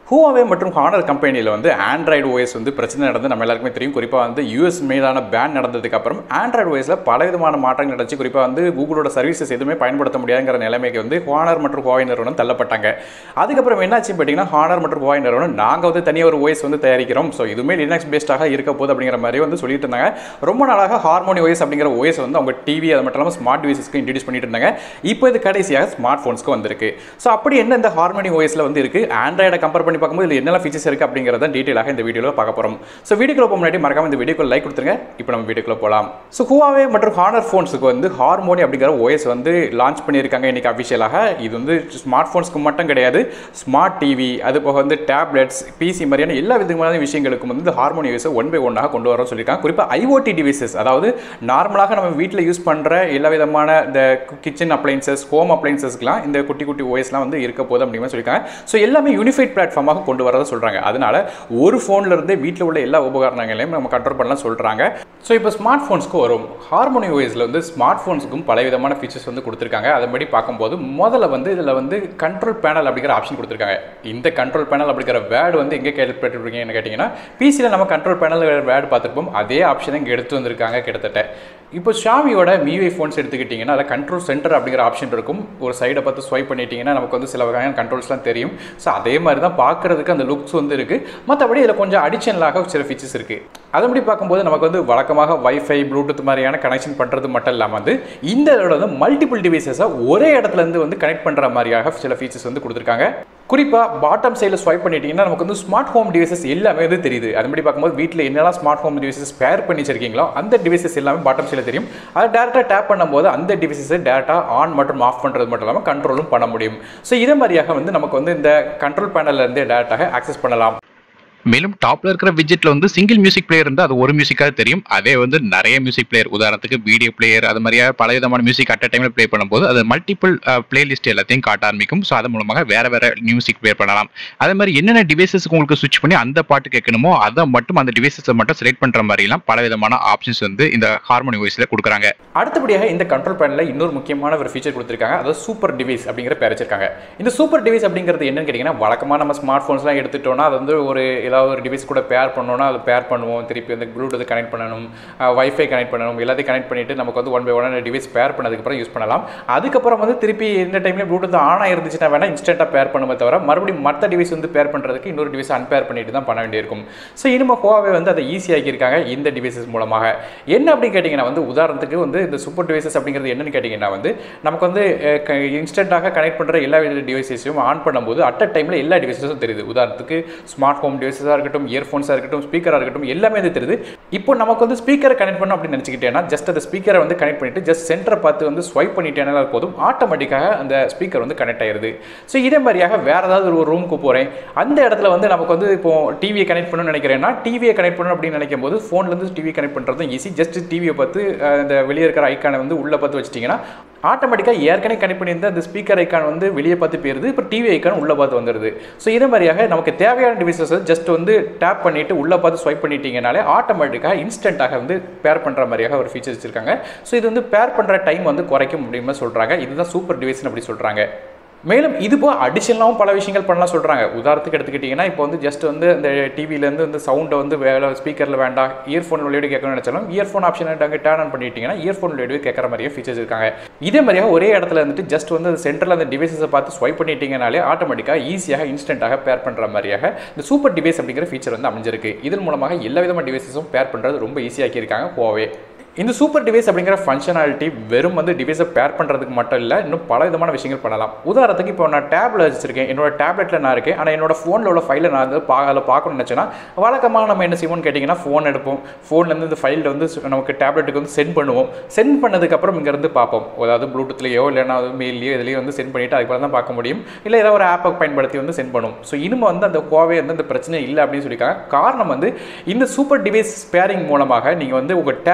ஹூவாவே மற்றும் ஹானர் கம்பெனியில் வந்து ஆண்ட்ராய்டு ஓஎஸ் வந்து பிரச்சனை நடந்து நம்ம எல்லாருக்குமே தெரியும் குறிப்பாக வந்து யூஎஸ் மீதான பேன் நடந்ததுக்கு அப்புறம் ஆண்ட்ராய்டு ஓஎஸில் பல விதமான மாற்றங்கள் நடந்துச்சு குறிப்பாக வந்து கூகுளோட சர்வீசஸ் எதுவுமே பயன்படுத்த முடியாதுங்கிற நிலைமைக்கு வந்து ஹானர் மற்றும் ஹுவாய் நிறுவனம் தள்ளப்பட்டாங்க அதுக்கப்புறம் என்னாச்சு பார்த்தீங்கன்னா ஹானர் மற்றும் ஹுவாய் நிறுவனம் நாங்கள் வந்து தனியாக ஒரு ஓஎஸ் வந்து தயாரிக்கிறோம் ஸோ இதுவுமே லினக்ஸ் பேஸ்டாக இருக்க போகுது அப்படிங்கிற மாதிரி வந்து சொல்லிட்டு இருந்தாங்க ரொம்ப நாளாக ஹார்மோனி ஓஎஸ் அப்படிங்கிற ஓஎஸ் வந்து அவங்க டிவி அது மட்டும் இல்லாமல் ஸ்மார்ட் டிவைசஸ்க்கு இன்ட்ரடியூஸ் பண்ணிட்டு இருந்தாங்க இப்போ இது கடைசியாக ஸ்மார்ட் ஃபோன்ஸ்க்கு வந்திருக்கு ஸோ அப்படி என்ன இந்த ஹார்மோனி ஓஎஸ்ல வந்து இருக்கு ஆண்ட்ராய்டை கம்பேர் பண்ணி பார்க்கும்போது இதில் என்னெல்லாம் ஃபீச்சர்ஸ் இருக்குது அப்படிங்கிறத டீட்டெயிலாக இந்த வீடியோவில் பார்க்க போகிறோம் ஸோ வீடியோக்குள்ள போக முன்னாடி மறக்காம இந்த வீடியோக்கு லைக் கொடுத்துருங்க இப்போ நம்ம வீடியோக்குள்ள போகலாம் ஸோ ஹுவாவே மற்றும் ஹானர் ஃபோன்ஸுக்கு வந்து ஹார்மோனி அப்படிங்கிற ஓஎஸ் வந்து லான்ச் பண்ணியிருக்காங்க இன்னைக்கு அஃபிஷியலாக இது வந்து ஸ்மார்ட் ஃபோன்ஸ்க்கு மட்டும் கிடையாது ஸ்மார்ட் டிவி அது போக வந்து டேப்லெட்ஸ் பிசி மாதிரியான எல்லா விதமான விஷயங்களுக்கும் வந்து இந்த ஹார்மோனி ஓஎஸை ஒன் பை ஒன்னாக கொண்டு வர சொல்லியிருக்காங்க குறிப்பாக ஐஓடி டிவைசஸ் அதாவது நார்மலாக நம்ம வீட்டில் யூஸ் பண்ணுற எல்லா விதமான இந்த கிச்சன் அப்ளைன்சஸ் ஹோம் அப்ளைன்சஸ்க்குலாம் இந்த குட்டி குட்டி ஓஎஸ்லாம் வந்து இருக்க போகுது அப்படிங்கிற மாதிரி சொல்லியிருக்காங்க ஸோ எல்லாமே யூனிஃபைட் பிளாட்ஃபார்மாக கொண்டு வரதை சொல்கிறாங்க அதனால ஒரு ஃபோன்ல இருந்தே வீட்டில் உள்ள எல்லா உபகரணங்களையும் நம்ம கண்ட்ரோல் பண்ணலாம் சொல்கிறாங்க ஸோ இப்போ ஸ்மார்ட் ஃபோன்ஸ்க்கு வரும் ஹார்மோனி ஓஎஸில் வந்து ஸ்மார்ட் ஃபோன்ஸுக்கும் பல விதமான ஃபீச்சர்ஸ் வந்து கொடுத்துருக்காங்க அதன்படி பார்க்கும்போது முதல்ல வந்து இதில் வந்து கண்ட்ரோல் பேனல் அப்படிங்கிற ஆப்ஷன் கொடுத்துருக்காங்க இந்த கண்ட்ரோல் பேனல் அப்படிங்கிற வேர்டு வந்து எங்கே கேள்விப்பட்டிருக்கீங்கன்னு கேட்டிங்கன்னா பிசியில் நம்ம கண்ட்ரோல் பேனல் வேர்டு பார்த்துருப்போம் அதே ஆப்ஷனை இங்கே எடுத்து வந்திருக்காங்க கிட்டத்தட்ட இப்போ ஷாமியோட மியூஐ ஃபோன்ஸ் எடுத்துக்கிட்டிங்கன்னா அதில் கண்ட்ரோல் சென்டர் அப்படிங்கிற ஆப்ஷன் இருக்கும் ஒரு சைடை பார்த்து ஸ்வைப் பண்ணிட்டீங்கன்னா நமக்கு வந்து சில வகையான கண்ட்ரோல்ஸ்லாம் தெரியும் ஸோ அதே மாதிரி தான் பார்க்குறதுக்கு அந்த லுக்ஸ் வந்து இருக்குது மற்றபடி இதில் கொஞ்சம் அடிஷனலாக சில ஃபீச்சர்ஸ் இருக்குது அதன்படி பார்க்கும்போது நமக்கு வந்து வழக்கமாக வைஃபை ப்ளூடூத் மாதிரியான கனெக்ஷன் பண்ணுறது மட்டும் இல்லாமல் வந்து இந்த இதோட வந்து மல்டிபிள் டிவைசஸை ஒரே இடத்துல இருந்து வந்து கனெக்ட் பண்ணுற மாதிரியாக சில ஃபீச்சர்ஸ் வந்து கொடுத்துருக்காங்க குறிப்பாக பாட்டம் சைடில் ஸ்வைப் பண்ணிட்டீங்கன்னா நமக்கு வந்து ஸ்மார்ட் ஹோம் டிவைசஸ் எல்லாமே வந்து தெரியுது அதுபடி பார்க்கும்போது வீட்டில் என்னெல்லாம் ஸ்மார்ட் ஹோம் டிவைசஸ் பேர் பண்ணி வச்சிருக்கீங்களோ அந்த டிவைசஸ் எல்லாமே பாட்டம் சைடில் தெரியும் அதை டேரெக்டாக டேப் பண்ணும்போது அந்த டிவைசஸை டேரெக்டாக ஆன் மற்றும் ஆஃப் பண்ணுறது மட்டும் இல்லாமல் கண்ட்ரோலும் பண்ண முடியும் ஸோ இதே மாதிரியாக வந்து நமக்கு வந்து இந்த கண்ட்ரோல் பேனல்ல இருந்தே டேரெக்டாக ஆக்சஸ் பண்ணலாம் மேலும் டாப்ல இருக்கிற விஜெட்ல வந்து சிங்கிள் மியூசிக் பிளேயர் இருந்தால் அது ஒரு மியூசிக்காக தெரியும் அதே வந்து நிறைய மியூசிக் பிளேயர் உதாரணத்துக்கு வீடியோ பிளேயர் அது மாதிரியா பல விதமான மியூசிக் அட் டைம்ல ப்ளே பண்ணும்போது அது மல்டிபிள் பிளேலிஸ்ட் எல்லாத்தையும் காட்ட ஆரம்பிக்கும் ஸோ அதன் மூலமாக வேற வேற மியூசிக் ப்ளே பண்ணலாம் அதே மாதிரி என்னென்ன டிவைசஸ்க்கு உங்களுக்கு சுவிச் பண்ணி அந்த பாட்டு கேட்கணுமோ அதை மட்டும் அந்த டிவைசஸை மட்டும் செலக்ட் பண்ற மாதிரிலாம் பல விதமான ஆப்ஷன்ஸ் வந்து இந்த ஹார்மோனி வாய்ஸ்ல கொடுக்குறாங்க அடுத்தபடியாக இந்த கண்ட்ரோல் பேனலில் இன்னொரு முக்கியமான ஒரு ஃபீச்சர் கொடுத்துருக்காங்க அதாவது சூப்பர் டிவைஸ் அப்படிங்கிற பேர் வச்சிருக்காங்க இந்த சூப்பர் டிவைஸ் அப்படிங்கிறது என்னன்னு கேட்டிங்கன்னா வழக்கமாக நம்ம ஸ்மார்ட் ஃபோன்ஸ்லாம் எடுத்துட்டோம்னா அது வந்து ஒரு ஏதாவது ஒரு டிவைஸ் கூட பேர் பண்ணோம்னா அது பேர் பண்ணுவோம் திருப்பி வந்து ப்ளூடூத் கனெக்ட் பண்ணணும் வைஃபை கனெக்ட் பண்ணணும் எல்லாத்தையும் கனெக்ட் பண்ணிட்டு நமக்கு வந்து ஒன் பை ஒன் டிவைஸ் பேர் பண்ணதுக்கப்புறம் யூஸ் பண்ணலாம் அதுக்கப்புறம் வந்து திருப்பி எந்த டைம்லேயும் ப்ளூடூத் ஆன் ஆயிருந்துச்சுன்னா வேணால் இன்ஸ்டன்ட்டாக பேர் பண்ணுமே தவிர மறுபடியும் மற்ற டிவைஸ் வந்து பேர் பண்ணுறதுக்கு இன்னொரு டிவைஸ் அன்பேர் பண்ணிட்டு தான் பண்ண வேண்டியிருக்கும் ஸோ இனிமே ஹோவாவே வந்து அதை ஈஸியாக்கியிருக்காங்க இந்த டிவைசஸ் மூலமாக என்ன அப்படின்னு கேட்டிங்கன்னா வந்து உதாரணத்துக்கு வந்து இந்த சூப்பர் டிவைசஸ் அப்படிங்கிறது என்னன்னு கேட்டிங்கன்னா வந்து நமக்கு வந்து இன்ஸ்டண்ட்டாக கனெக்ட் பண்ணுற எல்லா டிவைசஸையும் ஆன் பண்ணும்போது அட் அ டைமில் எல்லா டிவைசஸும் தெரியுது உதாரணத்துக்கு ஸ்மார்ட் ஹோம் டிவைசஸாக இருக்கட்டும் இயர்ஃபோன்ஸாக இருக்கட்டும் ஸ்பீக்கராக இருக்கட்டும் எல்லாமே வந்து தெரியுது இப்போ நமக்கு வந்து ஸ்பீக்கரை கனெக்ட் பண்ணணும் அப்படின்னு நினச்சிக்கிட்டேன்னா ஜஸ்ட் அந்த ஸ்பீக்கரை வந்து கனெக்ட் பண்ணிட்டு ஜஸ்ட் சென்டரை பார்த்து வந்து ஸ்வைப் பண்ணிட்டேனா போதும் ஆட்டோமேட்டிக்காக அந்த ஸ்பீக்கர் வந்து கனெக்ட் ஆயிருது ஸோ இதே மாதிரியாக வேற ஏதாவது ஒரு ரூமுக்கு போகிறேன் அந்த இடத்துல வந்து நமக்கு வந்து இப்போ டிவியை கனெக்ட் பண்ணணும்னு நினைக்கிறேன்னா டிவியை கனெக்ட் பண்ணணும் அப்படின்னு நினைக்கும் போது ஃபோன்லேருந்து டிவி கனெக்ட் பண்ணுறது ஈஸி ஜஸ்ட் டிவியை பார்த்து அந்த வெளியே இருக்கிற ஐக்கானை வந்து உள்ளே பார்த்து வச்சிட்டிங்கன்னா ஆட்டோமேட்டிக்காக ஏற்கனவே கனெக்ட் பண்ணியிருந்த அந்த ஸ்பீக்கர் ஐக்கான் வந்து வெளியே பார்த்து போயிருது இப்போ டிவி ஐக்கான் உள்ளே பார்த்து வந்துடுது ஸோ இதே மாதிரியாக நமக்கு தேவையான டிவைசஸ் ஜஸ்ட் வந்து டேப் பண்ணிட்டு உள்ளே பார்த்து ஸ்வைப் பண்ணிட்டீங்கனாலே ஆட்டோமேட்டிக்காக இன்ஸ்டண்ட்டாக வந்து பேர் பண்ணுற மாதிரியாக ஒரு ஃபீச்சர் வச்சிருக்காங்க ஸோ இது வந்து பேர் பண்ணுற டைம் வந்து குறைக்க முடியுமா சொல்கிறாங்க இதுதான் சூப்பர் டிவைஸ்னு அப்படி சொல்கிறாங்க மேலும் இது போக அடிஷனலாகவும் பல விஷயங்கள் பண்ணலாம் சொல்கிறாங்க உதாரணத்துக்கு எடுத்துக்கிட்டிங்கன்னா இப்போ வந்து ஜஸ்ட் வந்து இந்த டிவிலேருந்து இந்த சவுண்டை வந்து வேலை ஸ்பீக்கரில் வேண்டாம் இயர்ஃபோன் வழியோடு கேட்கணும்னு நினச்சாலும் இயர்ஃபோன் ஆப்ஷன் அங்கே டேர்ன் ஆன் பண்ணிட்டீங்கன்னா இயர்ஃபோன் வழியோடு கேட்குற மாதிரியே ஃபீச்சர்ஸ் இருக்காங்க இதே மாதிரியாக ஒரே இடத்துல இருந்துட்டு ஜஸ்ட் வந்து சென்டரில் அந்த டிவைசஸை பார்த்து ஸ்வைப் பண்ணிட்டீங்கனாலே ஆட்டோமேட்டிக்காக ஈஸியாக இன்ஸ்டண்ட்டாக பேர் பண்ணுற மாதிரியாக இந்த சூப்பர் டிவைஸ் அப்படிங்கிற ஃபீச்சர் வந்து அமைஞ்சிருக்கு இதன் மூலமாக எல்லா விதமான டிவைசஸும் பேர் பண்ணுறது ரொம்ப ஈஸியாக்கியிருக்காங்க ஹோவே இந்த சூப்பர் டிவைஸ் அப்படிங்கிற ஃபங்க்ஷனாலிட்டி வெறும் வந்து டிவைஸை பேர் பண்ணுறதுக்கு மட்டும் இல்லை இன்னும் பல விதமான விஷயங்கள் பண்ணலாம் உதாரணத்துக்கு இப்போ நான் டேப்ல வச்சிருக்கேன் என்னோட டேப்லெட்டில் நான் இருக்கேன் ஆனால் என்னோட ஃபோனில் உள்ள ஃபைலை நான் வந்து பா அதில் பார்க்கணும்னு நினச்சேன்னா வழக்கமாக நம்ம என்ன செய்வோம்னு கேட்டிங்கன்னா ஃபோன் எடுப்போம் ஃபோன்லேருந்து இந்த ஃபைல் வந்து நமக்கு டேப்லெட்டுக்கு வந்து சென்ட் பண்ணுவோம் சென்ட் பண்ணதுக்கப்புறம் இங்கேருந்து பார்ப்போம் அதாவது ப்ளூடூத்லையோ இல்லைனா மெயிலையோ இதுலேயோ வந்து சென்ட் பண்ணிவிட்டு அதுக்கப்புறம் தான் பார்க்க முடியும் இல்லை ஏதாவது ஒரு ஆப்பை பயன்படுத்தி வந்து சென்ட் பண்ணுவோம் ஸோ இனிமே வந்து அந்த கோவே வந்து அந்த பிரச்சனை இல்லை அப்படின்னு சொல்லியிருக்காங்க காரணம் வந்து இந்த சூப்பர் டிவைஸ் ஸ்பேரிங் மூலமாக நீங்கள் வந்து உங்கள் டேப்பை வந்து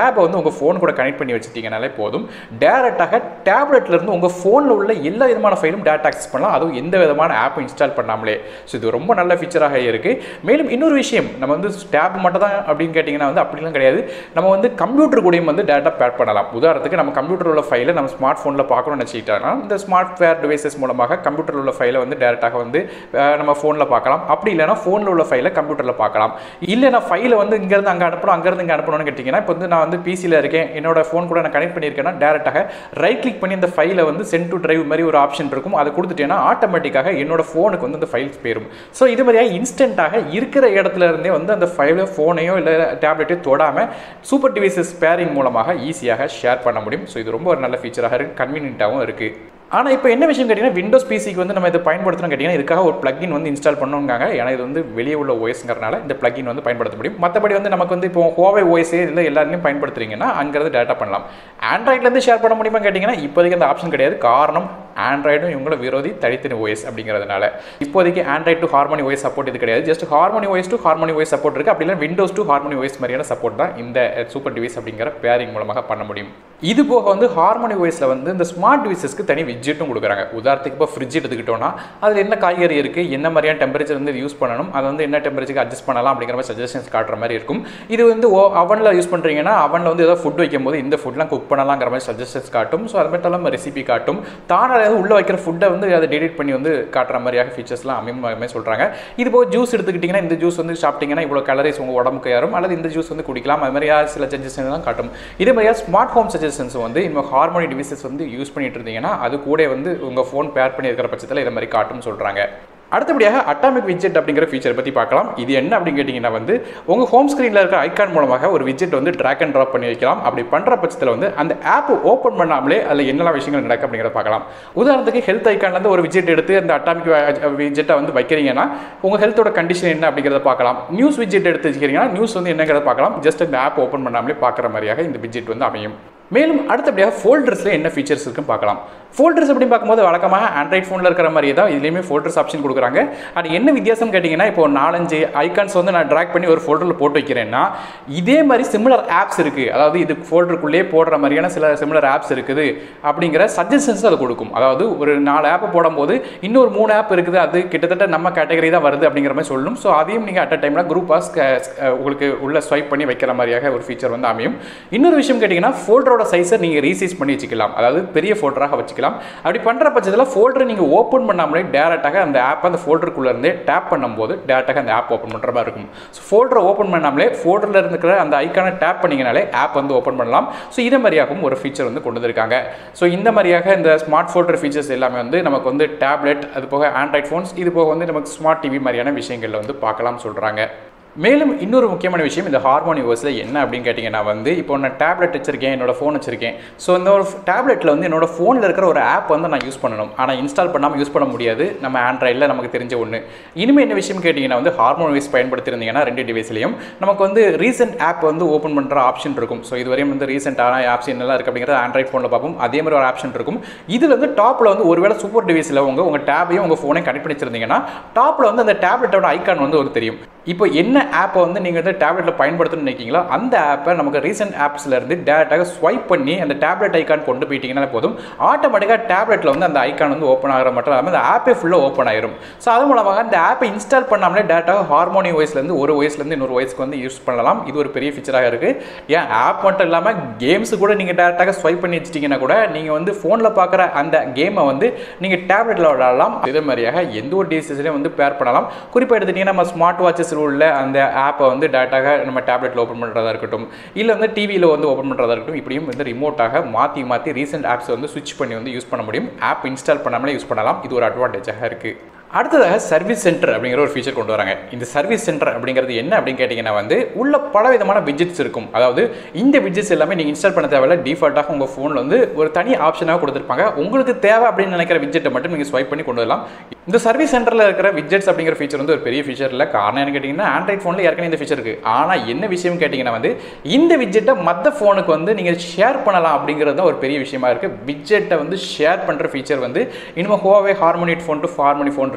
உங்கள் ஃபோன் கூட கனெக்ட் பண்ணி வச்சுட்டீங்கனாலே போதும் டேரெக்டாக டேப்லெட்லேருந்து உங்கள் ஃபோனில் உள்ள எல்லா விதமான ஃபைலும் டேரக்ட் ஆக்சஸ் பண்ணலாம் அதுவும் எந்த விதமான ஆப் இன்ஸ்டால் பண்ணாமலே ஸோ இது ரொம்ப நல்ல ஃபீச்சராக இருக்குது மேலும் இன்னொரு விஷயம் நம்ம வந்து டேப் மட்டும் தான் அப்படின்னு கேட்டிங்கன்னா வந்து அப்படிலாம் கிடையாது நம்ம வந்து கம்ப்யூட்டர் கூடயும் வந்து டேட்டா பேட் பண்ணலாம் உதாரணத்துக்கு நம்ம கம்ப்யூட்டர் உள்ள ஃபைலை நம்ம ஸ்மார்ட் ஃபோனில் பார்க்கணும்னு நினச்சிக்கிட்டோம்னா இந்த ஸ்மார்ட் வேர் டிவைசஸ் மூலமாக கம்ப்யூட்டர் உள்ள ஃபைலை வந்து டேரெக்டாக வந்து அஹ், நம்ம ஃபோனில் பார்க்கலாம் அப்படி இல்லைனா ஃபோனில் உள்ள ஃபைலை கம்ப்யூட்டரில் பார்க்கலாம் இல்லை நான் ஃபைலை வந்து இங்கேருந்து அங்கே அனுப்பணும் அங்கேருந்து இங்கே அனுப்பணும்னு கேட்டிங்கன்னா இப்போ வந்து நான் வந்து பிசியில் இருக்கேன் என்னோட ஃபோன் கூட நான் கனெக்ட் பண்ணியிருக்கேன்னா டேரெக்டாக ரைட் கிளிக் பண்ணி அந்த ஃபைலை வந்து சென்ட் டு டிரைவ் மாதிரி ஒரு ஆப்ஷன் இருக்கும் அதை கொடுத்துட்டேன்னா ஆட்டோமேட்டிக்காக என்னோட ஃபோனுக்கு வந்து அந்த ஃபைல்ஸ் போயிடும் ஸோ இது மாதிரியாக இன்ஸ்டண்ட்டாக இருக்கிற இடத்துல இருந்தே வந்து அந்த ஃபைலை ஃபோனையோ இல்லை டேப்லெட்டையோ தொடாமல் சூப்பர் டிவைசஸ் பேரிங் மூலமாக ஈஸியாக ஷேர் பண்ண முடியும் ஸோ இது ரொம்ப ஒரு நல்ல ஃபீச்சராக இருக்குது கன்வீனியன்ட்டாகவும் இருக்குது ஆனால் இப்போ என்ன விஷயம் கேட்டிங்கன்னா விண்டோஸ் பிசிக்கு வந்து நம்ம இதை பயன்படுத்தணும் கேட்டிங்கன்னா இதுக்காக ஒரு plugin வந்து இன்ஸ்டால் பண்ணுவாங்க ஏன்னா இது வந்து வெளியே உள்ள ஓஎஸ்ங்கிறனால இந்த plugin வந்து பயன்படுத்த முடியும் மற்றபடி வந்து நமக்கு வந்து இப்போ ஹோவை ஓஎஸ்ஏ இதில் எல்லாருமே பயன்படுத்துறீங்கன்னா அங்கேருந்து டேட்டா பண்ணலாம் ஆண்ட்ராய்ட்லேருந்து ஷேர் பண்ண முடியுமா கேட்டிங்கன்னா இப்போதைக்கு அந்த ஆப்ஷன் கிடையாது காரணம் ஆண்ட்ராய்டும் இவங்கள விரோதி தனித்தனி ஓஎஸ் அப்படிங்கிறதுனால இப்போதைக்கு Android to Harmony OS support இது கிடையாது just Harmony OS to Harmony OS support இருக்குது அப்படி இல்லை விண்டோஸ் டு ஹார்மோனி ஓஎஸ் மாதிரியான சப்போர்ட் தான் இந்த சூப்பர் டிவைஸ் அப்படிங்கிற பேரிங் மூலமாக பண்ண முடியும் இது போக வந்து ஹார்மோனி ஓஎஸில் வந்து இந்த ஸ்மார்ட் டிவைசஸ்க்கு தனி விட்ஜெட்டும் கொடுக்குறாங்க உதாரணத்துக்கு இப்போ ஃப்ரிட்ஜ் எடுத்துக்கிட்டோம்னா அதில் என்ன காய்கறி இருக்குது என்ன மாதிரியான டெம்பரேச்சர் வந்து யூஸ் பண்ணணும் அதை வந்து என்ன டெம்பரேச்சருக்கு அட்ஜஸ்ட் பண்ணலாம் அப்படிங்கிற மாதிரி சஜஷன்ஸ் காட்டுற மாதிரி இருக்கும் இது வந்து அவனில் யூஸ் பண்ணுறீங்கன்னா அவனில் வந்து ஏதாவது ஃபுட் வைக்கும் போது இந்த ஃபுட்லாம் குக் பண்ணலாங்கிற மாதிரி சஜஷன்ஸ் காட்டும் ஸோ அது மட்டும் இல்லாமல் ரெசிபி காட்டும் தானாக ஏதாவது உள்ளே வைக்கிற ஃபுட்டை வந்து அதை டெலிட் பண்ணி வந்து காட்டுற மாதிரியாக ஃபீச்சர்ஸ்லாம் அமையும் சொல்கிறாங்க இது போக ஜூஸ் எடுத்துக்கிட்டிங்கன்னா இந்த ஜூஸ் வந்து சாப்பிட்டீங்கன்னா இவ்வளோ கலரிஸ் உங்கள் உடம்புக்கு ஏறும் அல்லது இந்த ஜூஸ் வந்து குடிக்கலாம் அது மாதிரியா சில சஜஷன்ஸ் தான் காட்டும் இதே மாதிரியா ஸ்மார்ட் ஹோம் சஜஷன்ஸ் வந்து இன்னும் ஹார்மோனி டிவைசஸ் வந்து யூஸ் பண்ணிட்டு இருந்தீங்கன்னா அது கூட வந்து உங்கள் ஃபோன் பேர் பண்ணி இருக்கிற பட்சத்தில் இதை மாதிரி காட்டும்னு சொல்கிறாங்க அடுத்தபடியாக அட்டாமிக் விட்ஜெட் அப்படிங்கிற ஃபீச்சர் பற்றி பார்க்கலாம் இது என்ன அப்படின்னு கேட்டிங்கன்னா வந்து உங்கள் ஹோம் ஸ்க்ரீனில் இருக்க ஐக்கான் மூலமாக ஒரு விட்ஜெட் வந்து ட்ராக் அண்ட் ட்ராப் பண்ணி வைக்கலாம் அப்படி பண்ணுற பட்சத்தில் வந்து அந்த ஆப் ஓப்பன் பண்ணாமலே அதில் என்னெல்லாம் விஷயங்கள் நடக்கும் அப்படிங்கிறத பார்க்கலாம் உதாரணத்துக்கு ஹெல்த் ஐக்கான்லேருந்து ஒரு விட்ஜெட் எடுத்து அந்த அட்டாமிக் விட்ஜெட்டை வந்து வைக்கிறீங்கன்னா உங்கள் ஹெல்த்தோட கண்டிஷன் என்ன அப்படிங்கிறத பார்க்கலாம் நியூஸ் விட்ஜெட் எடுத்து வச்சுக்கிறீங்கன்னா நியூஸ் வந்து என்னங்கிறத பார்க்கலாம் ஜஸ்ட் அந்த ஆப் ஓப்பன் பண்ணாமலே பார்க்குற மாதிரியாக இந்த விட்ஜெட் வந்து அமையும் மேலும் அடுத்தபடியாக ஃபோல்டர்ஸில் என்ன ஃபீச்சர்ஸ் இருக்குன்னு பார்க்கலாம் ஃபோல்டர்ஸ் அப்படின்னு பார்க்கும்போது வழக்கமாக ஆண்ட்ராய்ட் ஃபோனில் இருக்கிற மாதிரியே தான் இதுலேயுமே ஃபோல்டர்ஸ் ஆப்ஷன் கொடுக்குறாங்க அது என்ன வித்தியாசம் கேட்டிங்கன்னா இப்போ நாலஞ்சு ஐகான்ஸ் வந்து நான் ட்ராக் பண்ணி ஒரு ஃபோல்டரில் போட்டு வைக்கிறேன்னா இதே மாதிரி சிமிலர் ஆப்ஸ் இருக்குது அதாவது இது ஃபோல்டருக்குள்ளேயே போடுற மாதிரியான சில சிமிலர் ஆப்ஸ் இருக்குது அப்படிங்கிற சஜஷன்ஸ் அது கொடுக்கும் அதாவது ஒரு நாலு ஆப்பை போடும்போது இன்னொரு மூணு ஆப் இருக்குது அது கிட்டத்தட்ட நம்ம கேட்டகரி தான் வருது அப்படிங்கிற மாதிரி சொல்லும் ஸோ அதையும் நீங்கள் அட் அ டைமில் குரூப்பாக உங்களுக்கு உள்ள ஸ்வைப் பண்ணி வைக்கிற மாதிரியாக ஒரு ஃபீச்சர் வந்து அமையும் இன்னொரு விஷயம் கேட்டிங்கன்னா ஃபோல்டரோட சைஸை நீங்கள் ரீசைஸ் பண்ணி வச்சுக்கலாம் அதாவது பெரிய ஃபோல்டராக வச்சுக்கலாம் அப்படி பண்ணுற பட்சத்தில் ஃபோல்டரை நீங்கள் ஓப்பன் பண்ணாமலே டேரெக்டாக அந்த ஆப் அந்த ஃபோல்டருக்குள்ளே இருந்தே டேப் பண்ணும்போது டேரெக்டாக அந்த ஆப் ஓப்பன் பண்ணுற மாதிரி இருக்கும் ஸோ ஃபோல்டரை ஓப்பன் பண்ணாமலே ஃபோல்டரில் இருக்கிற அந்த ஐக்கானை டேப் பண்ணிங்கனாலே ஆப் வந்து ஓப்பன் பண்ணலாம் ஸோ இது மாதிரியாகவும் ஒரு ஃபீச்சர் வந்து கொண்டு வந்திருக்காங்க ஸோ இந்த மாதிரியாக இந்த ஸ்மார்ட் ஃபோல்டர் ஃபீச்சர்ஸ் எல்லாமே வந்து நமக்கு வந்து டேப்லெட் அது போக ஆண்ட்ராய்ட் ஃபோன்ஸ் இது போக வந்து நமக்கு ஸ்மார்ட் டிவி மாதிரியான விஷயங்களில் வந்து பார்க்கலாம் சொல்கிறாங்க மேலும் இன்னொரு முக்கியமான விஷயம் இந்த ஹார்மோனி ஓஸில் என்ன அப்படின்னு கேட்டிங்கன்னா வந்து இப்போ நான் டேப்லெட் வச்சிருக்கேன் என்னோட ஃபோன் வச்சிருக்கேன் ஸோ இந்த ஒரு டேப்லெட்டில் வந்து என்னோட ஃபோனில் இருக்கிற ஒரு ஆப் வந்து நான் யூஸ் பண்ணணும் ஆனால் இன்ஸ்டால் பண்ணாமல் யூஸ் பண்ண முடியாது நம்ம ஆண்ட்ராய்டில் நமக்கு தெரிஞ்ச ஒன்று இனிமேல் என்ன விஷயம் கேட்டிங்கன்னா வந்து ஹார்மோன் வைஸ் பயன்படுத்திருந்தீங்கன்னா ரெண்டு டிவைஸ்லையும் நமக்கு வந்து ரீசெண்ட் ஆப் வந்து ஓப்பன் பண்ணுற ஆப்ஷன் இருக்கும் ஸோ இதுவரையும் வந்து ரீசெண்டான ஆப்ஸ் என்னெல்லாம் இருக்குது அப்படிங்கிறது ஆண்ட்ராய்ட் ஃபோனில் பார்ப்போம் அதே மாதிரி ஒரு ஆப்ஷன் இருக்கும் இதில் வந்து டாப்பில் வந்து ஒருவேளை சூப்பர் டிவைஸில் உங்கள் உங்கள் டேபையும் உங்கள் ஃபோனையும் கனெக்ட் பண்ணி வச்சிருந்தீங்கன்னா டாப்பில் வந்து அந்த டேப்லெட்டோட ஐக்கான் வந்து ஒரு தெரியும் இப்போ என்ன ஆப்பை வந்து நீங்கள் வந்து டேப்லெட்டில் பயன்படுத்தணும்னு நினைக்கிங்களோ அந்த ஆப்பை நமக்கு ரீசெண்ட் ஆப்ஸில் இருந்து டேரெக்டாக ஸ்வைப் பண்ணி அந்த டேப்லெட் ஐக்கான் கொண்டு போயிட்டீங்கன்னா போதும் ஆட்டோமேட்டிக்காக டேப்லெட்டில் வந்து அந்த ஐக்கான் வந்து ஓப்பன் ஆகிற மட்டும் இல்லாமல் அந்த ஆப்பே ஃபுல்லாக ஓப்பன் ஆயிரும் ஸோ அது மூலமாக அந்த ஆப்பை இன்ஸ்டால் பண்ணாமலே டேரெக்டாக ஹார்மோனி வாய்ஸ்லேருந்து ஒரு வாய்ஸ்லேருந்து இன்னொரு வாய்ஸ்க்கு வந்து யூஸ் பண்ணலாம் இது ஒரு பெரிய ஃபீச்சராக இருக்குது ஏன் ஆப் மட்டும் இல்லாமல் கேம்ஸ் கூட நீங்கள் டேரெக்டாக ஸ்வைப் பண்ணி வச்சிட்டிங்கன்னா கூட நீங்கள் வந்து ஃபோனில் பார்க்குற அந்த கேமை வந்து நீங்கள் டேப்லெட்டில் விளையாடலாம் இதே மாதிரியாக எந்த ஒரு டிவைஸஸ்லையும் வந்து பேர் பண்ணலாம் குறிப்பாக எடுத்துட்டிங்கன்னா நம்ம ஸ்மார்ட் வாட்சஸ் உள்ள அந்த ஆப்பை வந்து டேரெக்டாக நம்ம டேப்லெட்டில் ஓப்பன் பண்ணுறதா இருக்கட்டும் இல்லை வந்து டிவியில் வந்து ஓப்பன் பண்ணுறதா இருக்கட்டும் இப்படியும் வந்து ரிமோட்டாக மாற்றி மாற்றி ரீசெண்ட் ஆப்ஸ் வந்து ஸ்விட்ச் பண்ணி வந்து யூஸ் பண்ண முடியும் ஆப் இன்ஸ்டால் பண்ணாமலே யூஸ் பண்ணலாம் இது ஒரு அட்வான்டேஜாக இருக்குது அடுத்ததாக சர்வீஸ் சென்டர் அப்படிங்கிற ஒரு ஃபீச்சர் கொண்டு வராங்க இந்த சர்வீஸ் சென்டர் அப்படிங்கிறது என்ன அப்படின்னு கேட்டிங்கன்னா வந்து உள்ள பல விதமான விஜிட்ஸ் இருக்கும் அதாவது இந்த விஜிட்ஸ் எல்லாமே நீங்கள் இன்ஸ்டால் பண்ண தேவையில்ல டிஃபால்ட்டாக உங்கள் ஃபோனில் வந்து ஒரு தனி ஆப்ஷனாக கொடுத்துருப்பாங்க உங்களுக்கு தேவை அப்படின்னு நினைக்கிற விஜெட்டை மட்டும் நீங்கள் ஸ்வைப் பண்ணி கொண்டு வரலாம் இந்த சர்வீஸ் சென்டரில் இருக்கிற விஜெட்ஸ் அப்படிங்கிற ஃபீச்சர் வந்து ஒரு பெரிய ஃபீச்சர் இல்லை காரணம் என்ன கேட்டிங்கன்னா ஆண்ட்ராய்ட் ஃபோனில் ஏற்கனவே இந்த ஃபீச்சர் இருக்குது ஆனால் என்ன விஷயம் கேட்டிங்கன்னா வந்து இந்த விஜெட்டை மற்ற ஃபோனுக்கு வந்து நீங்கள் ஷேர் பண்ணலாம் அப்படிங்கிறது தான் ஒரு பெரிய விஷயமா இருக்குது விஜெட்டை வந்து ஷேர் பண்ணுற ஃபீச்சர் வந்து இனிமேல் ஹோவே ஹார்மோனிட் ஃபோன் டு ஹார்மோனி ஃபோன் இருக்குது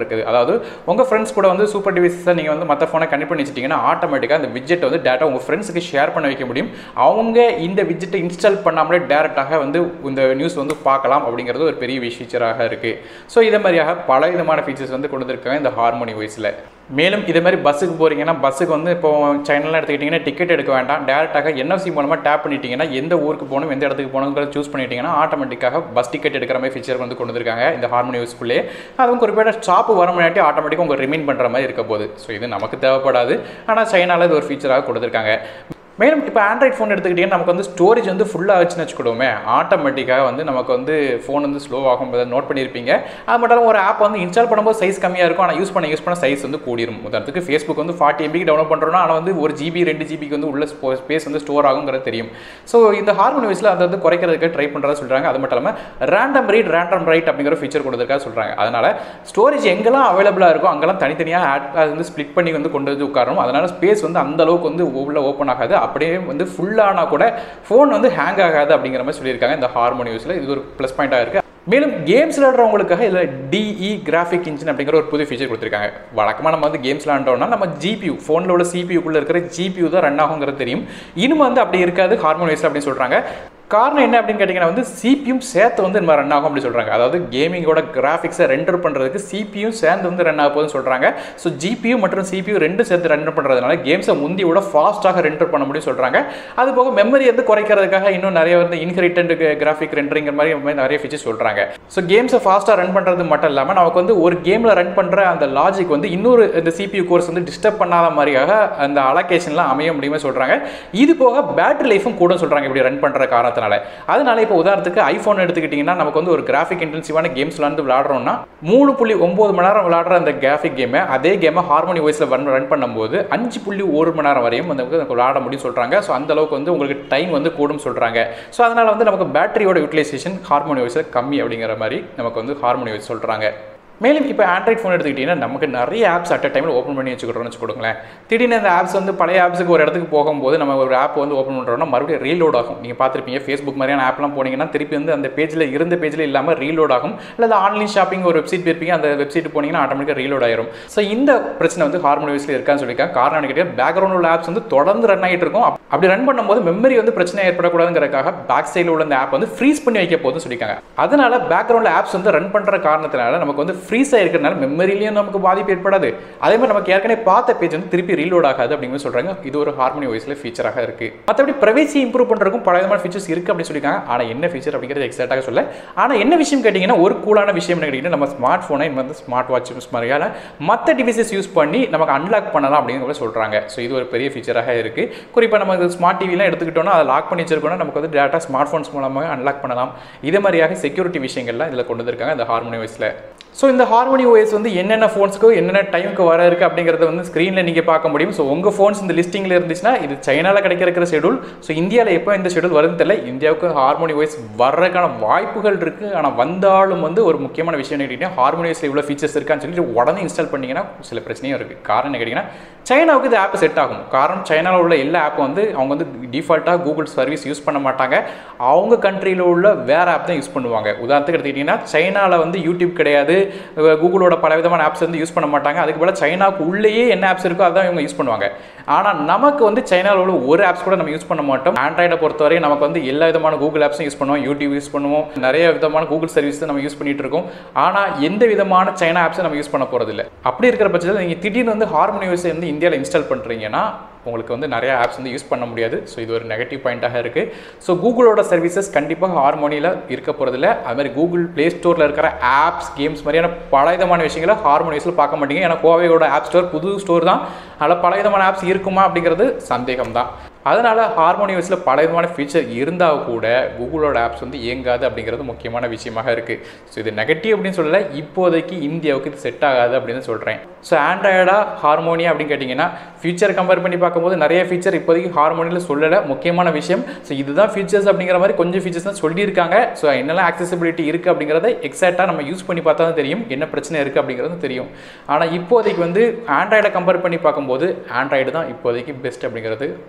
இருக்குது அதாவது உங்கள் ஃப்ரெண்ட்ஸ் கூட வந்து சூப்பர் டிவைஸை நீங்கள் வந்து மற்ற ஃபோனை கனெக்ட் பண்ணி வச்சிட்டிங்கன்னா ஆட்டோமேட்டிக்காக அந்த விஜெட் வந்து டேட்டா உங்கள் ஃப்ரெண்ட்ஸுக்கு ஷேர் பண்ண வைக்க முடியும் அவங்க இந்த விஜெட்டை இன்ஸ்டால் பண்ணாமலே டேரெக்டாக வந்து இந்த நியூஸ் வந்து பார்க்கலாம் அப்படிங்கிறது ஒரு பெரிய ஃபீச்சராக இருக்குது ஸோ இதே மாதிரியாக பல விதமான ஃபீச்சர்ஸ் வந்து கொண்டு வந்திருக்காங்க இந்த ஹார்மோனி வாய்ஸில் மேலும் இதே மாதிரி பஸ்ஸுக்கு போகிறீங்கன்னா பஸ்ஸுக்கு வந்து இப்போ சைனாலாம் எடுத்துக்கிட்டிங்கன்னா டிக்கெட் எடுக்க வேண்டாம் டேரெக்டாக என்எஃப்சி மூலமாக டேப் பண்ணிட்டீங்கன்னா எந்த ஊருக்கு போகணும் எந்த இடத்துக்கு போகணுங்கிறத சூஸ் பண்ணிட்டீங்கன்னா ஆட்டோமேட்டிக்காக பஸ் டிக்கெட் எடுக்கிற மாதிரி ஃபீச்சர் வந்து கொண்டு வந்திருக்காங்க இந்த ஹார்மோனி யூஸ்ஃபுல்லே அதுவும் குறிப்பிட்ட ஸ்டாப்பு வர முன்னாடி ஆட்டோமேட்டிக்காக உங்கள் ரிமைன் பண்ணுற மாதிரி இருக்க போகுது ஸோ இது நமக்கு தேவைப்படாது ஆனால் சைனாவில் இது ஒரு ஃபீச்சராக கொடுத்துருக்காங்க மேலும் இப்போ ஆண்ட்ராய்ட் ஃபோன் எடுத்துக்கிட்டிங்கன்னா நமக்கு வந்து ஸ்டோரேஜ் வந்து ஃபுல்லாக ஆச்சுன்னு வச்சுக்கிடுவோமே ஆட்டோமேட்டிக்காக வந்து நமக்கு வந்து ஃபோன் வந்து ஸ்லோ ஆகும் நோட் பண்ணியிருப்பீங்க அது மட்டும் இல்லாமல் ஒரு ஆப் வந்து இன்ஸ்டால் பண்ணும்போது சைஸ் கம்மியாக இருக்கும் ஆனால் யூஸ் பண்ண யூஸ் பண்ண சைஸ் வந்து கூடிரும் உதாரணத்துக்கு ஃபேஸ்புக் வந்து ஃபார்ட்டி எம்பிக்கு டவுன்லோட் பண்ணுறோம்னா ஆனால் வந்து ஒரு ஜிபி ரெண்டு ஜிபிக்கு வந்து உள்ள ஸ்பேஸ் வந்து ஸ்டோர் ஆகுங்கிறது தெரியும் ஸோ இந்த ஹார்மோன் வைஸில் அதை வந்து குறைக்கிறதுக்கு ட்ரை பண்ணுறதா சொல்கிறாங்க அது மட்டும் இல்லாமல் ரேண்டம் ரீட் ரேண்டம் ரைட் அப்படிங்கிற ஃபீச்சர் கொடுத்துருக்கா சொல்கிறாங்க அதனால் ஸ்டோரேஜ் எங்கெல்லாம் அவைலபிளாக இருக்கோ அங்கெல்லாம் தனித்தனியாக ஆட் அது வந்து ஸ்ப்ளிட் பண்ணி வந்து கொண்டு வந்து உட்காரணும் அதனால் ஸ்பேஸ் வந்து அந்த அளவுக்கு வந்து உள்ள ஓப்பன் ஆகாது அப்படியே வந்து ஃபுல்லானா கூட ஃபோன் வந்து ஹேங் ஆகாது அப்படிங்கிற மாதிரி சொல்லியிருக்காங்க இந்த ஹார்மோனி யூஸில் இது ஒரு ப்ளஸ் பாயிண்டாக இருக்குது மேலும் கேம்ஸ் விளையாடுறவங்களுக்காக இதில் டிஇ கிராஃபிக் இன்ஜின் அப்படிங்கிற ஒரு புது ஃபீச்சர் கொடுத்துருக்காங்க வழக்கமாக நம்ம வந்து கேம்ஸ் விளாண்டோம்னா நம்ம ஜிபியூ ஃபோனில் உள்ள சிபியூக்குள்ளே இருக்கிற ஜிபியூ தான் ரன் ஆகுங்கிறது தெரியும் இன்னும் வந்து அப்படி இருக்காது ஹார்மோன் வைஸில் அப்படின்னு சொல்கிறாங்க காரணம் என்ன அப்படின்னு கேட்டிங்கன்னா வந்து சிபியும் சேர்த்து வந்து நம்ம ரன் ஆகும் அப்படின்னு சொல்கிறாங்க அதாவது கேமிங்கோட கிராஃபிக்ஸை ரெண்டர் பண்ணுறதுக்கு சிபியும் சேர்ந்து வந்து ரன் ஆக போகுதுன்னு சொல்கிறாங்க ஸோ ஜிபியு மற்றும் சிபியு ரெண்டு சேர்த்து ரன் பண்ணுறதுனால கேம்ஸை முந்தி விட ஃபாஸ்ட்டாக ரெண்டர் பண்ண முடியும் சொல்கிறாங்க அது போக மெமரி வந்து குறைக்கிறதுக்காக இன்னும் நிறைய வந்து இன்ஹெரிட்டன்ட் கிராஃபிக் ரெண்டரிங்கிற மாதிரி நிறைய ஃபீச்சர்ஸ் சொல்கிறாங்க ஸோ கேம்ஸை ஃபாஸ்ட்டாக ரன் பண்ணுறது மட்டும் இல்லாமல் நமக்கு வந்து ஒரு கேமில் ரன் பண்ணுற அந்த லாஜிக் வந்து இன்னொரு இந்த சிபியூ கோர்ஸ் வந்து டிஸ்டர்ப் பண்ணாத மாதிரியாக அந்த அலோகேஷன்லாம் அமைய முடியுமே சொல்கிறாங்க இது போக பேட்டரி லைஃபும் கூட சொல்கிறாங்க இப்படி ரன் பண்ணுற காரணத்தினால அதனால இப்போ உதாரணத்துக்கு ஐஃபோன் எடுத்துக்கிட்டிங்கன்னா நமக்கு வந்து ஒரு கிராஃபிக் இன்டென்சிவான கேம்ஸ் விளாண்டு விளாடுறோம்னா மூணு புள்ளி ஒம்பது மணி நேரம் விளாடுற அந்த கிராஃபிக் கேமை அதே கேமை ஹார்மோனி வாய்ஸில் ரன் ரன் பண்ணும்போது அஞ்சு புள்ளி ஒரு மணி நேரம் வரையும் வந்து நமக்கு விளாட முடியும் சொல்கிறாங்க ஸோ அந்த அளவுக்கு வந்து உங்களுக்கு டைம் வந்து கூடும் சொல்கிறாங்க ஸோ அதனால் வந்து நமக்கு பேட்டரியோட யூட்டிலைசேஷன் ஹார்மோனி வாய்ஸில் கம்மி அப்படிங்கிற மாதிரி நமக்கு வந்து ஹார்மோனி வாய்ஸ் சொல்கிறாங்க மேலும் இப்போ ஆண்ட்ராய்ட் ஃபோன் எடுத்துக்கிட்டிங்கன்னா நமக்கு நிறைய ஆப்ஸ் அட் டைமில் ஓப்பன் பண்ணி வச்சுக்கிறோம்னு வச்சுக்கோங்களேன் திடீர்னு அந்த ஆப்ஸ் வந்து பழைய ஆப்ஸுக்கு ஒரு இடத்துக்கு போகும்போது நம்ம ஒரு ஆப் வந்து ஓப்பன் பண்ணுறோம்னா மறுபடியும் ரீலோட் ஆகும் நீங்கள் பார்த்துருப்பீங்க ஃபேஸ்புக் மாதிரியான ஆப்லாம் போனீங்கன்னா திருப்பி வந்து அந்த பேஜில் இருந்த பேஜில் இல்லாமல் ரீலோட் ஆகும் இல்லை ஆன்லைன் ஷாப்பிங் ஒரு வெப்சைட் போயிருப்பீங்க அந்த வெப்சைட் போனீங்கன்னா ஆட்டோமேட்டிக்காக ரீலோட் ஆயிரும் ஸோ இந்த பிரச்சனை வந்து ஹார்மோன் வைஸில் இருக்கான்னு சொல்லியிருக்காங்க காரணம் என்ன கேட்டால் பேக்ரவுண்ட் உள்ள ஆப்ஸ் வந்து தொடர்ந்து ரன் ஆகிட்டு இருக்கும் அப்~ அப்படி ரன் பண்ணும்போது மெமரி வந்து பிரச்சனை ஏற்படக்கூடாதுங்கிறதுக்காக பேக் சைடில் உள்ள அந்த ஆப் வந்து ஃப்ரீஸ் பண்ணி வைக்க போதும் சொல்லியிருக்காங்க அதனால பேக்ரவுண்டில் ஆப்ஸ் வந்து ரன் பண்ணுற காரணத்தினால நமக்கு வந்து ஃப்ரீஸ் ஆயிருக்கிறதுனால மெமரிலையும் நமக்கு பாதிப்பு ஏற்படாது அதே மாதிரி நமக்கு ஏற்கனவே பார்த்த பேஜ் வந்து திருப்பி ரீலோட் ஆகாது அப்படிங்கிற சொல்றாங்க இது ஒரு ஹார்மோனி வாய்ஸ்ல ஃபீச்சராக இருக்கு மற்றபடி பிரைவேசி இம்ப்ரூவ் பண்றதுக்கும் பல விதமான ஃபீச்சர்ஸ் இருக்கு அப்படின்னு சொல்லியிருக்காங்க ஆனா என்ன ஃபீச்சர் அப்படிங்கிறது எக்ஸாக்டாக சொல்ல ஆனா என்ன விஷயம் கேட்டீங்கன்னா ஒரு கூலான விஷயம் என்ன கேட்டீங்கன்னா நம்ம ஸ்மார்ட் போனை வந்து ஸ்மார்ட் வாட்ச் மாதிரியான மற்ற டிவைசஸ் யூஸ் பண்ணி நமக்கு அன்லாக் பண்ணலாம் அப்படிங்கிற சொல்றாங்க ஸோ இது ஒரு பெரிய ஃபீச்சராக இருக்கு குறிப்பாக நம்ம ஸ்மார்ட் டிவிலாம் எடுத்துக்கிட்டோம்னா அதை லாக் பண்ணி வச்சிருக்கோம்னா நமக்கு வந்து டேட்டா ஸ்மார்ட் ஃபோன்ஸ் மூலமாக அன்லாக் பண்ணலாம் இதே மாதிரியாக செக்யூரிட்டி விஷயங்கள்லாம் இதில் கொண்டு வந்திருக்காங்க இந்த ஹார்மோனி வாய்ஸில் ஸோ இந்த ஹார்மோனி ஓஎஸ் வந்து என்னென்ன ஃபோன்ஸ்க்கு என்னென்ன டைமுக்கு வர இருக்குது அப்படிங்கிறத வந்து ஸ்க்ரீனில் நீங்கள் பார்க்க முடியும் ஸோ உங்கள் ஃபோன்ஸ் இந்த லிஸ்டிங்கில் இருந்துச்சுன்னா இது சைனாவில் கிடைக்கிற ஷெடியூல் ஸோ இந்தியாவில் எப்போ இந்த ஷெடியூல் வருதுன்னு தெரியல இந்தியாவுக்கு ஹார்மோனி ஓஎஸ் வர்றதுக்கான வாய்ப்புகள் இருக்குது ஆனால் வந்தாலும் வந்து ஒரு முக்கியமான விஷயம் என்ன கேட்டிங்கன்னா ஹார்மோனி ஓஎஸில் இவ்வளோ ஃபீச்சர்ஸ் இருக்கான்னு சொல்லிட்டு உடனே இன்ஸ்டால் பண்ணிங்கன்னா சில பிரச்சனையும் இருக்குது காரணம் என்ன கேட்டிங்கன்னா சைனாவுக்கு இந்த ஆப் செட் ஆகும் காரணம் சைனாவில் உள்ள எல்லா ஆப்பும் வந்து அவங்க வந்து டிஃபால்ட்டாக கூகுள் சர்வீஸ் யூஸ் பண்ண மாட்டாங்க அவங்க கண்ட்ரியில் உள்ள வேறு ஆப் தான் யூஸ் பண்ணுவாங்க உதாரணத்துக்கு எடுத்துக்கிட்டிங்கன்னா சைனாவில் வந்து யூடியூப் கிடையாது கூகுளோட பல விதமான ஆப்ஸ் வந்து யூஸ் பண்ண மாட்டாங்க அதுக்கு பதிலாக சைனாவுக்கு உள்ளேயே என்ன ஆப்ஸ் இருக்கோ அதான் இவங்க யூஸ் பண்ணுவாங்க ஆனால் நமக்கு வந்து சைனாவில் உள்ள ஒரு ஆப்ஸ் கூட நம்ம யூஸ் பண்ண மாட்டோம் ஆண்ட்ராய்டை பொறுத்தவரை நமக்கு வந்து எல்லா விதமான கூகுள் ஆப்ஸும் யூஸ் பண்ணுவோம் யூடியூப் யூஸ் பண்ணுவோம் நிறைய விதமான கூகுள் சர்வீஸ் நம்ம யூஸ் பண்ணிட்டு இருக்கோம் ஆனால் எந்த விதமான சைனா ஆப்ஸும் நம்ம யூஸ் பண்ண போகிறதில்ல அப்படி இருக்கிற பட்சத்தில் நீங்கள் திடீர்னு வந்து ஹார்மோனி யூஸ் வந்து இந்தியாவில் இன்ஸ்டால் பண்ணுறீங்கன்னா உங்களுக்கு வந்து நிறைய ஆப்ஸ் வந்து யூஸ் பண்ண முடியாது ஸோ இது ஒரு நெகட்டிவ் பாயிண்ட்டாக இருக்குது ஸோ கூகுளோட சர்வீசஸ் கண்டிப்பாக ஹார்மோனியில் இருக்க போகிறதில்ல அது மாதிரி கூகுள் ப்ளே ஸ்டோரில் இருக்கிற ஆப்ஸ் கேம்ஸ் மாதிரியான பல விதமான விஷயங்களை ஹார்மோனியஸில் பார்க்க மாட்டீங்க ஏன்னா கோவையோட ஆப் ஸ்டோர் புது ஸ்டோர் தான் அதில் பல விதமான ஆப்ஸ் இருக்குமா அப்படிங்கிறது சந்தேகம் தான் அதனால் ஹார்மோனியஸில் பல விதமான ஃபீச்சர் இருந்தால் கூட கூகுளோட ஆப்ஸ் வந்து இயங்காது அப்படிங்கிறது முக்கியமான விஷயமாக இருக்குது ஸோ இது நெகட்டிவ் அப்படின்னு சொல்லலை இப்போதைக்கு இந்தியாவுக்கு இது செட் ஆகாது அப்படின்னு சொல்கிறேன் ஸோ ஆண்ட்ராய்டா ஹார்மோனியா அப்படின்னு கேட்டிங்கன்னா ஃபியூச்சர் கம்பேர் பண்ணி பார்க்கும்போது நிறைய ஃபீச்சர் இப்போதைக்கு ஹார்மோனியில் சொல்லலை முக்கியமான விஷயம் ஸோ இதுதான் ஃபீச்சர்ஸ் அப்படிங்கிற மாதிரி கொஞ்சம் ஃபீச்சர்ஸ் தான் சொல்லியிருக்காங்க ஸோ என்னெல்லாம் ஆக்சசிபிலிட்டி இருக்குது அப்படிங்கிறத எக்ஸாக்டாக நம்ம யூஸ் பண்ணி பார்த்தா தான் தெரியும் என்ன பிரச்சனை இருக்குது அப்படிங்கிறது தெரியும் ஆனால் இப்போதைக்கு வந்து ஆண்ட்ராய்டை கம்பேர் பண்ணி பார்க்கும்போது ஆண்ட்ராய்டு தான் இப்போதைக்கு பெஸ்ட் அப்படிங்கிறது மறக்க முடியும்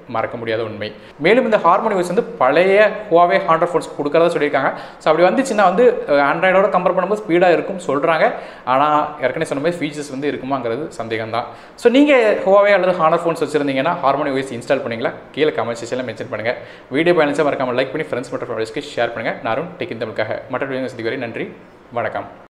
முடியாத உண்மை மேலும் இந்த ஹார்மோனி வாய்ஸ் வந்து பழைய ஹுவாவே ஹண்ட்ரட் ஃபோன்ஸ் கொடுக்கறதா சொல்லியிருக்காங்க ஸோ அப்படி வந்துச்சுன்னா வந்து ஆண்ட்ராய்டோட கம்பேர் பண்ணும்போது ஸ்பீடாக இருக்கும் சொல்கிறாங்க ஆனால் ஏற்கனவே சொன்ன மாதிரி ஃபீச்சர்ஸ் வந்து இருக்குமாங்கிறது சந்தேகம் தான் ஸோ நீங்கள் ஹுவாவே அல்லது ஹானர் ஃபோன்ஸ் வச்சிருந்தீங்கன்னா ஹார்மோனி வாய்ஸ் இன்ஸ்டால் பண்ணீங்களா கீழே கமெண்ட் செக்ஷனில் மென்ஷன் பண்ணுங்கள் வீடியோ பயணிச்சா மறக்காமல் லைக் பண்ணி ஃப்ரெண்ட்ஸ் மற்றும் ஃப்ரெண்ட்ஸ்க்கு ஷேர் பண்ணுங்கள் நானும் டெக்கின் தமிழுக்காக மற்ற வீடியோ வரை நன்றி வணக்கம்